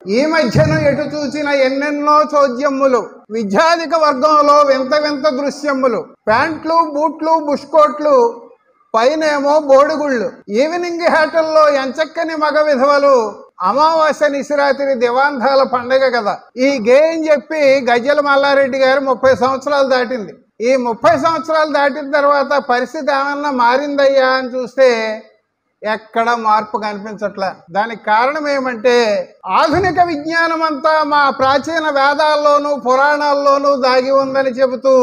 ఈ మధ్యన ఎటు చూసిన ఎన్నెన్నో చోద్యములు విద్యాధిక వర్గంలో వింత వింత దృశ్యములు ప్యాంట్లు బూట్లు బుష్కోట్లు పైనేమో బోడుగుళ్ళు ఈవినింగ్ హేటల్లో ఎంచక్కని మగ విధవలు అమావాస్య నిశిరాత్రి దివాంధాల పండగ కదా ఈ గేయం చెప్పి గజ్జల మల్లారెడ్డి గారు ముప్పై సంవత్సరాలు దాటింది ఈ ముప్పై సంవత్సరాలు దాటిన తర్వాత పరిస్థితి ఏమన్నా మారిందయ్యా అని చూస్తే ఎక్కడ మార్పు కనిపించట్లే దానికి కారణం ఏమంటే ఆధునిక విజ్ఞానం అంతా మా ప్రాచీన వేదాల్లోనూ పురాణాల్లోనూ దాగి ఉందని చెబుతూ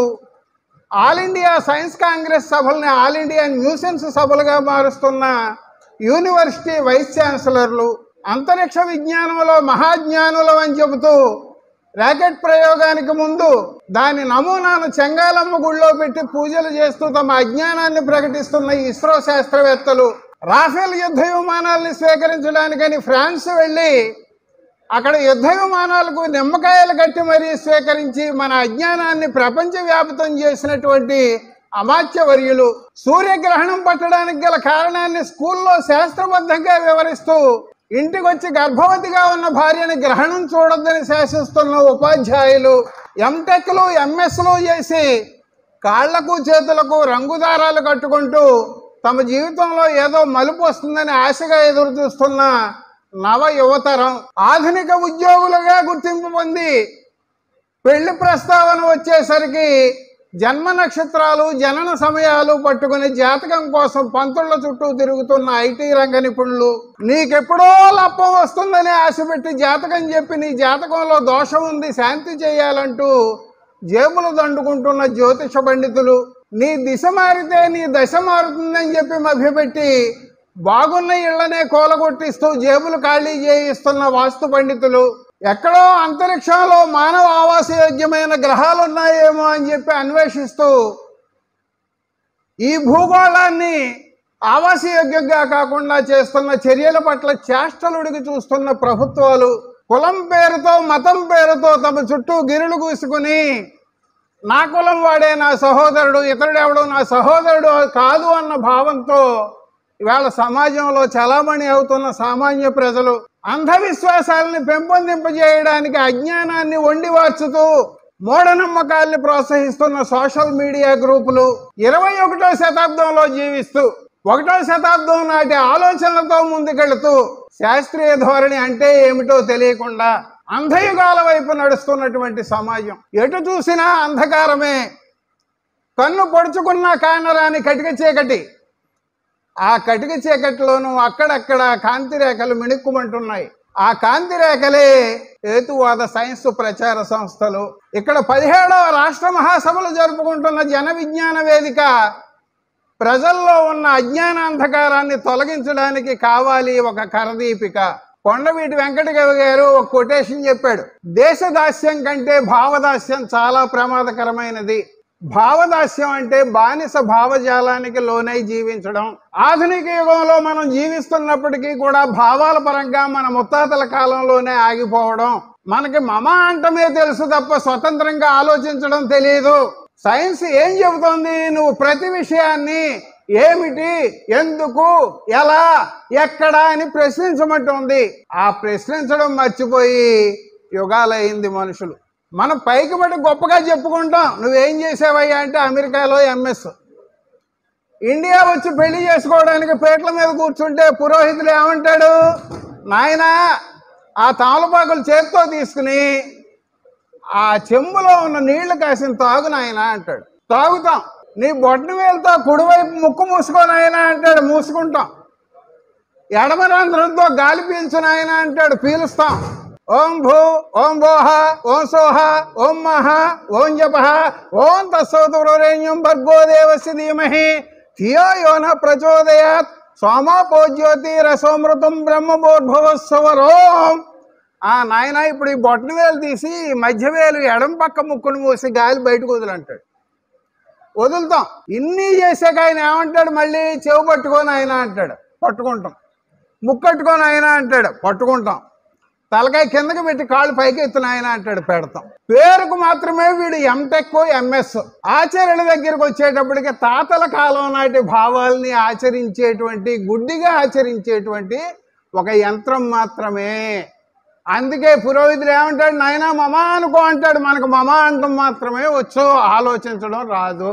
ఆల్ ఇండియా సైన్స్ కాంగ్రెస్ సభల్ని ఆల్ ఇండియా న్యూసెన్స్ సభలుగా మారుస్తున్న యూనివర్సిటీ వైస్ ఛాన్సలర్లు అంతరిక్ష విజ్ఞానంలో మహాజ్ఞానులు అని చెబుతూ ర్యాకెట్ ప్రయోగానికి ముందు దాని నమూనాను చెంగాలమ్మ గుళ్ళో పెట్టి పూజలు చేస్తూ తమ అజ్ఞానాన్ని ప్రకటిస్తున్న ఈ ఇస్రో శాస్త్రవేత్తలు రాఫెల్ యుద్ధ విమానాల్ని స్వీకరించడానికని ఫ్రాన్స్ వెళ్ళి అక్కడ యుద్ధ విమానాలకు నిమ్మకాయలు కట్టి మరీ స్వీకరించి మన అజ్ఞానాన్ని ప్రపంచవ్యాప్తం చేసినటువంటి అమాత్యవర్యులు సూర్యగ్రహణం పట్టడానికి గల కారణాన్ని స్కూల్లో శాస్త్రబద్ధంగా వివరిస్తూ ఇంటికి వచ్చి గర్భవతిగా ఉన్న భార్యని గ్రహణం చూడొద్దని శాసిస్తున్న ఉపాధ్యాయులు ఎంటెక్లు ఎంఎస్లు చేసి కాళ్లకు చేతులకు రంగుదారాలు కట్టుకుంటూ తమ జీవితంలో ఏదో మలుపు వస్తుందని ఆశగా ఎదురు చూస్తున్న నవ యువతరం ఆధునిక ఉద్యోగులుగా గుర్తింపు పొంది పెళ్లి ప్రస్తావన వచ్చేసరికి జన్మ నక్షత్రాలు జనన సమయాలు పట్టుకుని జాతకం కోసం పంతుళ్ళ చుట్టూ తిరుగుతున్న ఐటీ రంగ నిపుణులు నీకెప్పుడో లప్పం వస్తుందని ఆశపెట్టి జాతకం చెప్పి నీ జాతకంలో దోషం ఉంది శాంతి చేయాలంటూ జేబులు దండుకుంటున్న జ్యోతిష పండితులు నీ దిశ మారితే నీ దశ మారుతుందని చెప్పి మభ్యపెట్టి బాగున్న ఇళ్లనే కోలగొట్టిస్తూ జేబులు ఖాళీ చేయిస్తున్న వాస్తు పండితులు ఎక్కడో అంతరిక్షంలో మానవ ఆవాసయోగ్యమైన గ్రహాలు ఉన్నాయేమో అని చెప్పి అన్వేషిస్తూ ఈ భూగోళాన్ని ఆవాసయోగ్యంగా కాకుండా చేస్తున్న చర్యల పట్ల చేష్టలుడికి చూస్తున్న ప్రభుత్వాలు కులం పేరుతో మతం పేరుతో తమ చుట్టూ గిరులు గూసుకుని నా కులం వాడే నా సహోదరుడు ఇతరుడెవడు నా సహోదరుడు కాదు అన్న భావంతో ఇవాళ సమాజంలో చలామణి అవుతున్న సామాన్య ప్రజలు అంధవిశ్వాసాలని పెంపొందింపజేయడానికి అజ్ఞానాన్ని వండి వార్చుతూ మూఢనమ్మకాల్ని ప్రోత్సహిస్తున్న సోషల్ మీడియా గ్రూపులు ఇరవై ఒకటో శతాబ్దంలో జీవిస్తూ ఒకటో శతాబ్దం నాటి ఆలోచనలతో ముందుకెళుతూ శాస్త్రీయ ధోరణి అంటే ఏమిటో తెలియకుండా అంధయుగాల వైపు నడుస్తున్నటువంటి సమాజం ఎటు చూసినా అంధకారమే కన్ను పొడుచుకున్న కానరాని కటిక చీకటి ఆ కటిక చీకటిలోనూ అక్కడక్కడ కాంతి రేఖలు మిణుక్కుమంటున్నాయి ఆ కాంతి రేఖలే హేతువాద సైన్స్ ప్రచార సంస్థలు ఇక్కడ పదిహేడవ రాష్ట్ర మహాసభలు జరుపుకుంటున్న జన విజ్ఞాన వేదిక ప్రజల్లో ఉన్న అజ్ఞానాంధకారాన్ని తొలగించడానికి కావాలి ఒక కరదీపిక కొండవీటి వెంకటగవి గారు ఒక కొటేషన్ చెప్పాడు దేశదాస్యం కంటే భావదాస్యం చాలా ప్రమాదకరమైనది భావదాస్యం అంటే బానిస భావజాలానికి లోనై జీవించడం ఆధునిక యుగంలో మనం జీవిస్తున్నప్పటికీ కూడా భావాల పరంగా మన ముత్తాతల కాలంలోనే ఆగిపోవడం మనకి మమ అంటమే తెలుసు తప్ప స్వతంత్రంగా ఆలోచించడం తెలియదు సైన్స్ ఏం చెబుతోంది నువ్వు ప్రతి విషయాన్ని ఏమిటి ఎందుకు ఎలా ఎక్కడ అని ప్రశ్నించమంటుంది ఆ ప్రశ్నించడం మర్చిపోయి యుగాలయ్యింది మనుషులు మనం పైకి పడి గొప్పగా చెప్పుకుంటాం నువ్వేం చేసావయ్యా అంటే అమెరికాలో ఎంఎస్ ఇండియా వచ్చి పెళ్లి చేసుకోవడానికి పేట్ల మీద కూర్చుంటే పురోహితుడు ఏమంటాడు నాయన ఆ తామలపాకులు చేత్తో తీసుకుని ఆ చెంబులో ఉన్న నీళ్లు కాసిన తాగు నాయన అంటాడు తాగుతాం నీ బొట్టన వేలుతో కుడివైపు ముక్కు మూసుకోనాయనా అంటాడు మూసుకుంటాం ఎడమ రంధ్రంతో గాలి పీల్చు నాయన అంటాడు పీలుస్తాం ఓం భూ ఓం భోహ ఓం సోహ ఓం మహ ఓం జప ఓం తత్సవతురేణ్యం భర్గో దేవస్య ధీమహి ధియో యోన ప్రచోదయాత్ సోమాపో జ్యోతి రసోమృతం బ్రహ్మభోర్భవస్వరోం ఆ నాయన ఇప్పుడు ఈ బొట్టన వేలు తీసి ఈ మధ్య వేలు ఎడం పక్క ముక్కును మూసి గాలి బయటకు వదులంటాడు వదులుతాం ఇన్ని చేసాక ఆయన ఏమంటాడు మళ్ళీ చెవు పట్టుకొని ఆయన అంటాడు పట్టుకుంటాం ముక్కట్టుకొని ఆయన అంటాడు పట్టుకుంటాం తలకాయ కిందకి పెట్టి కాళ్ళు పైకి ఎత్తున ఆయన అంటాడు పెడతాం పేరుకు మాత్రమే వీడు ఎంటెక్ ఎంఎస్ ఆచార్యుల దగ్గరికి వచ్చేటప్పటికి తాతల కాలం నాటి భావాల్ని ఆచరించేటువంటి గుడ్డిగా ఆచరించేటువంటి ఒక యంత్రం మాత్రమే అందుకే పురోహితుడు ఏమంటాడు నాయనా మమా అనుకో అంటాడు మనకు మమా అంటం మాత్రమే వచ్చు ఆలోచించడం రాదు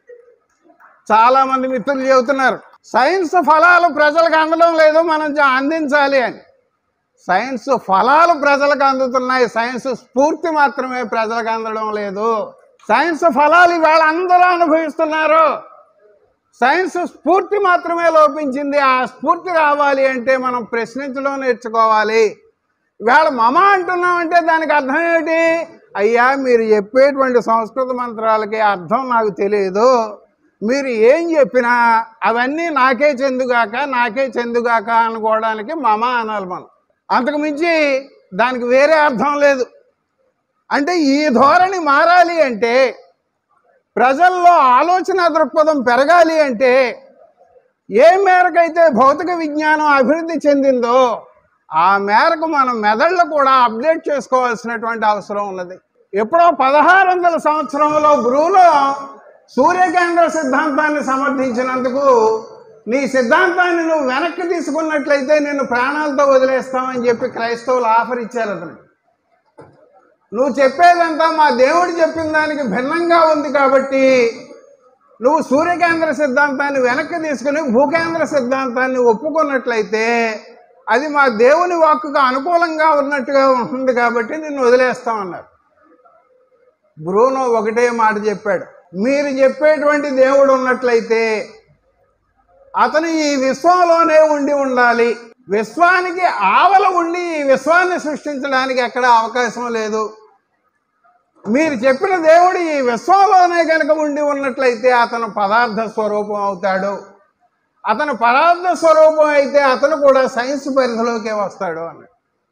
చాలా మంది మిత్రులు చెబుతున్నారు సైన్స్ ఫలాలు ప్రజలకు అందడం లేదు మనం జ- అందించాలి అని సైన్స్ ఫలాలు ప్రజలకు అందుతున్నాయి సైన్స్ స్ఫూర్తి మాత్రమే ప్రజలకు అందడం లేదు సైన్స్ ఫలాలు ఇవాళ అందరూ అనుభవిస్తున్నారు సైన్స్ స్ఫూర్తి మాత్రమే లోపించింది ఆ స్ఫూర్తి రావాలి అంటే మనం ప్రశ్నించడం నేర్చుకోవాలి ఇవాళ మమ అంటున్నామంటే దానికి అర్థం ఏమిటి అయ్యా మీరు చెప్పేటువంటి సంస్కృత మంత్రాలకి అర్థం నాకు తెలియదు మీరు ఏం చెప్పినా అవన్నీ నాకే చెందుగాక నాకే చెందుగాక అనుకోవడానికి మమ అనాలి మనం అంతకు మించి దానికి వేరే అర్థం లేదు అంటే ఈ ధోరణి మారాలి అంటే ప్రజల్లో ఆలోచన దృక్పథం పెరగాలి అంటే ఏ మేరకైతే భౌతిక విజ్ఞానం అభివృద్ధి చెందిందో ఆ మేరకు మనం మెదళ్ళు కూడా అప్డేట్ చేసుకోవాల్సినటువంటి అవసరం ఉన్నది ఎప్పుడో పదహారు వందల సంవత్సరంలో బ్రూలో సూర్యకేంద్ర సిద్ధాంతాన్ని సమర్థించినందుకు నీ సిద్ధాంతాన్ని నువ్వు వెనక్కి తీసుకున్నట్లయితే నేను ప్రాణాలతో వదిలేస్తామని చెప్పి క్రైస్తవులు ఆఫర్ ఇచ్చారు అతను నువ్వు చెప్పేదంతా మా దేవుడు చెప్పిన దానికి భిన్నంగా ఉంది కాబట్టి నువ్వు సూర్యకేంద్ర సిద్ధాంతాన్ని వెనక్కి తీసుకుని భూకేంద్ర సిద్ధాంతాన్ని ఒప్పుకున్నట్లయితే అది మా దేవుని వాక్కుకు అనుకూలంగా ఉన్నట్టుగా ఉంటుంది కాబట్టి నిన్ను వదిలేస్తామన్నారు బ్రూనో ఒకటే మాట చెప్పాడు మీరు చెప్పేటువంటి దేవుడు ఉన్నట్లయితే అతను ఈ విశ్వంలోనే ఉండి ఉండాలి విశ్వానికి ఆవల ఉండి ఈ విశ్వాన్ని సృష్టించడానికి ఎక్కడ అవకాశం లేదు మీరు చెప్పిన దేవుడు ఈ విశ్వంలోనే కనుక ఉండి ఉన్నట్లయితే అతను పదార్థ స్వరూపం అవుతాడు అతను పదార్థ స్వరూపం అయితే అతను కూడా సైన్స్ పరిధిలోకే వస్తాడు అన్నాడు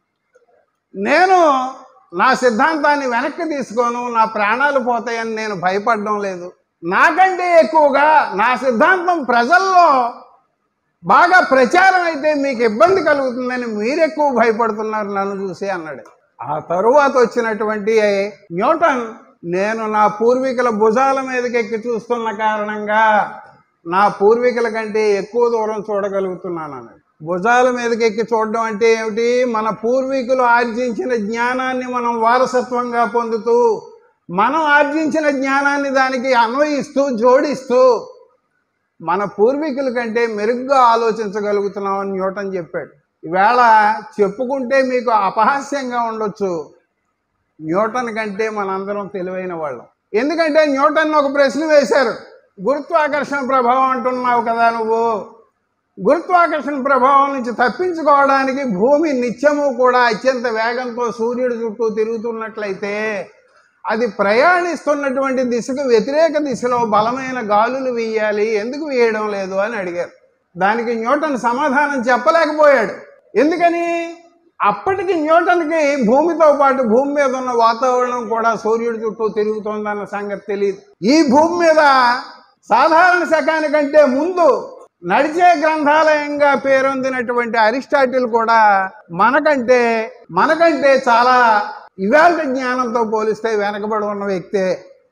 నేను నా సిద్ధాంతాన్ని వెనక్కి తీసుకోను నా ప్రాణాలు పోతాయని నేను భయపడడం లేదు నాకంటే ఎక్కువగా నా సిద్ధాంతం ప్రజల్లో బాగా ప్రచారం అయితే మీకు ఇబ్బంది కలుగుతుందని మీరు ఎక్కువ భయపడుతున్నారు నన్ను చూసి అన్నాడు ఆ తరువాత వచ్చినటువంటి న్యూటన్ నేను నా పూర్వీకుల భుజాల మీదకి ఎక్కి చూస్తున్న కారణంగా నా పూర్వీకుల కంటే ఎక్కువ దూరం చూడగలుగుతున్నాను అన్నాడు భుజాల మీదకి ఎక్కి చూడడం అంటే ఏమిటి మన పూర్వీకులు ఆర్జించిన జ్ఞానాన్ని మనం వారసత్వంగా పొందుతూ మనం ఆర్జించిన జ్ఞానాన్ని దానికి అన్వయిస్తూ జోడిస్తూ మన పూర్వీకుల కంటే మెరుగ్గా ఆలోచించగలుగుతున్నామని న్యూటన్ చెప్పాడు ఈవేళ చెప్పుకుంటే మీకు అపహాస్యంగా ఉండొచ్చు న్యూటన్ కంటే మనందరం తెలివైన వాళ్ళం ఎందుకంటే న్యూటన్ ఒక ప్రశ్న వేశారు గురుత్వాకర్షణ ప్రభావం అంటున్నావు కదా నువ్వు గురుత్వాకర్షణ ప్రభావం నుంచి తప్పించుకోవడానికి భూమి నిత్యము కూడా అత్యంత వేగంతో సూర్యుడి చుట్టూ తిరుగుతున్నట్లయితే అది ప్రయాణిస్తున్నటువంటి దిశకు వ్యతిరేక దిశలో బలమైన గాలులు వేయాలి ఎందుకు వేయడం లేదు అని అడిగారు దానికి న్యూటన్ సమాధానం చెప్పలేకపోయాడు ఎందుకని అప్పటికి న్యూటన్కి భూమితో పాటు భూమి మీద ఉన్న వాతావరణం కూడా సూర్యుడి చుట్టూ తిరుగుతోందన్న సంగతి తెలియదు ఈ భూమి మీద సాధారణ శకానికంటే ముందు నడిచే గ్రంథాలయంగా పేరొందినటువంటి అరిస్టాటిల్ కూడా మనకంటే మనకంటే చాలా ఇవాళ జ్ఞానంతో పోలిస్తే వెనకబడి ఉన్న వ్యక్తే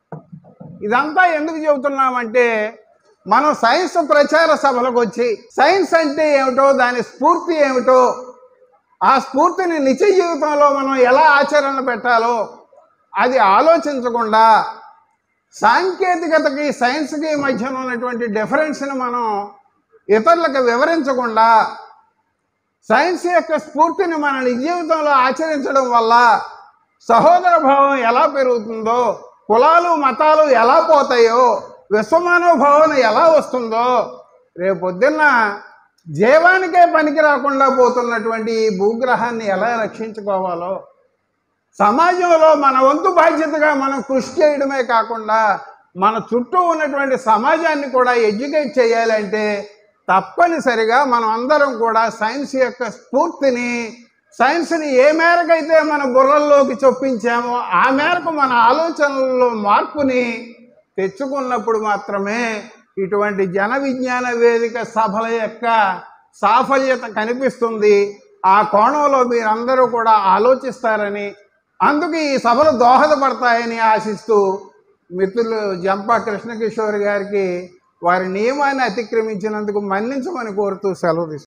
ఇదంతా ఎందుకు చెబుతున్నామంటే మనం సైన్స్ ప్రచార సభలకు వచ్చి సైన్స్ అంటే ఏమిటో దాని స్ఫూర్తి ఏమిటో ఆ స్ఫూర్తిని నిత్య జీవితంలో మనం ఎలా ఆచరణ పెట్టాలో అది ఆలోచించకుండా సాంకేతికతకి సైన్స్కి మధ్యన ఉన్నటువంటి డిఫరెన్స్ని మనం ఇతరులకు వివరించకుండా సైన్స్ యొక్క స్ఫూర్తిని మన నిజ జీవితంలో ఆచరించడం వల్ల సహోదర భావం ఎలా పెరుగుతుందో కులాలు మతాలు ఎలా పోతాయో విశ్వమానవ భావన ఎలా వస్తుందో రేపొద్దున్న జీవానికే పనికి రాకుండా పోతున్నటువంటి ఈ భూగ్రహాన్ని ఎలా రక్షించుకోవాలో సమాజంలో మన వంతు బాధ్యతగా మనం కృషి చేయడమే కాకుండా మన చుట్టూ ఉన్నటువంటి సమాజాన్ని కూడా ఎడ్యుకేట్ చేయాలంటే తప్పనిసరిగా మనం అందరం కూడా సైన్స్ యొక్క స్ఫూర్తిని సైన్స్ని ఏ మేరకైతే మన బుర్రల్లోకి చొప్పించామో ఆ మేరకు మన ఆలోచనల్లో మార్పుని తెచ్చుకున్నప్పుడు మాత్రమే ఇటువంటి జన విజ్ఞాన వేదిక సభల యొక్క సాఫల్యత కనిపిస్తుంది ఆ కోణంలో మీరందరూ కూడా ఆలోచిస్తారని అందుకు ఈ సభలు దోహదపడతాయని ఆశిస్తూ మిత్రులు జంపా కృష్ణకిషోర్ గారికి వారి నియమాన్ని అతిక్రమించినందుకు మన్నించమని కోరుతూ సెలవు తీసుకుంటాను